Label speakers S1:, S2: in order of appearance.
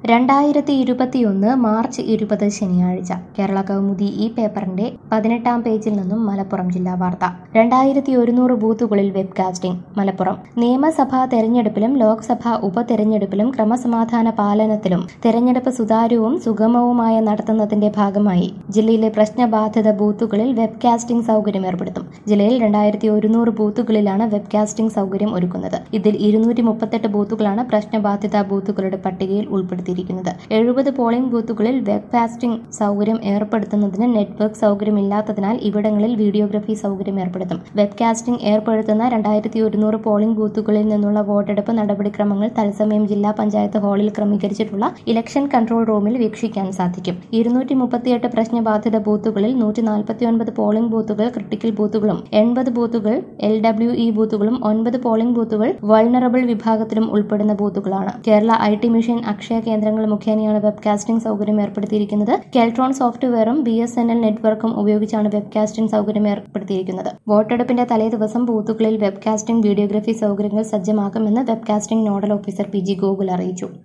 S1: രണ്ടായിരത്തി ഇരുപത്തിയൊന്ന് മാർച്ച് ഇരുപത് ശനിയാഴ്ച കേരള കൗമുദി ഈ പേപ്പറിന്റെ പതിനെട്ടാം പേജിൽ നിന്നും മലപ്പുറം ജില്ലാ വാർത്ത രണ്ടായിരത്തി ഒരുന്നൂറ് ബൂത്തുകളിൽ വെബ്കാസ്റ്റിംഗ് മലപ്പുറം നിയമസഭാ തെരഞ്ഞെടുപ്പിലും ലോക്സഭാ ഉപതെരഞ്ഞെടുപ്പിലും ക്രമസമാധാന പാലനത്തിലും തെരഞ്ഞെടുപ്പ് സുതാര്യവും സുഗമവുമായ നടത്തുന്നതിന്റെ ഭാഗമായി ജില്ലയിലെ പ്രശ്നബാധിത ബൂത്തുകളിൽ വെബ്കാസ്റ്റിംഗ് സൗകര്യം ഏർപ്പെടുത്തും ജില്ലയിൽ രണ്ടായിരത്തി ഒരുന്നൂറ് ബൂത്തുകളിലാണ് വെബ്കാസ്റ്റിംഗ് സൗകര്യം ഒരുക്കുന്നത് ഇതിൽ ഇരുന്നൂറ്റി മുപ്പത്തെട്ട് ബൂത്തുകളാണ് പ്രശ്നബാധിത ബൂത്തുകളുടെ പട്ടികയിൽ ഉൾപ്പെടുത്തിയിരിക്കുന്നത് എഴുപത് പോളിംഗ് ബൂത്തുകളിൽ വെബ്കാസ്റ്റിംഗ് സൗകര്യം ഏർപ്പെടുത്തുന്നതിന് നെറ്റ്വർക്ക് സൗകര്യമില്ലാത്തതിനാൽ ഇവിടങ്ങളിൽ വീഡിയോഗ്രഫി സൗകര്യം ഏർപ്പെടുത്തും വെബ്കാസ്റ്റിംഗ് ഏർപ്പെടുത്തുന്ന രണ്ടായിരത്തി ഒരുന്നൂറ് പോളിംഗ് ബൂത്തുകളിൽ നിന്നുള്ള വോട്ടെടുപ്പ് നടപടിക്രമങ്ങൾ തത്സമയം ജില്ലാ പഞ്ചായത്ത് ഹാളിൽ ക്രമീകരിച്ചിട്ടുള്ള ഇലക്ഷൻ കൺട്രോൾ റൂമിൽ വീക്ഷിക്കാൻ സാധിക്കും ഇരുന്നൂറ്റി മുപ്പത്തിയെട്ട് പ്രശ്നബാധിത ബൂത്തുകളിൽ നൂറ്റി നാൽപ്പത്തിയൊൻപത് പോളിംഗ് ബൂത്തുകൾ ക്രിട്ടിക്കൽ ബൂത്തുകളും എൺപത് ബൂത്തുകൾ എൽ ഡബ്ല്യു ഇ ബൂത്തുകളും ഒൻപത് പോളിംഗ് ബൂത്തുകൾ വൾണറബിൾ വിഭാഗത്തിലും ഉൾപ്പെടുന്ന ബൂത്തുകളാണ് Kerala I T mission Akshaya കേന്ദ്രങ്ങൾ മുഖേനയാണ് വെബ്കാസ്റ്റിംഗ് സൗകര്യം ഏർപ്പെടുത്തിയിരിക്കുന്നത് കെൽട്രോൺ സോഫ്റ്റ്വെയറും ബി എസ് എൻ എൽ നെറ്റ്വർക്കും ഉപയോഗിച്ചാണ് വെബ്കാസ്റ്റിംഗ് സൗകര്യം ഏർപ്പെടുത്തിയിരിക്കുന്നത് വോട്ടെടുപ്പിന്റെ തലേദിവസം ബൂത്തുകളിൽ വെബ്കാസ്റ്റിംഗ് വീഡിയോഗ്രഫി സൗകര്യങ്ങൾ സജ്ജമാക്കുമെന്ന് webcasting nodal officer P G Gokul അറിയിച്ചു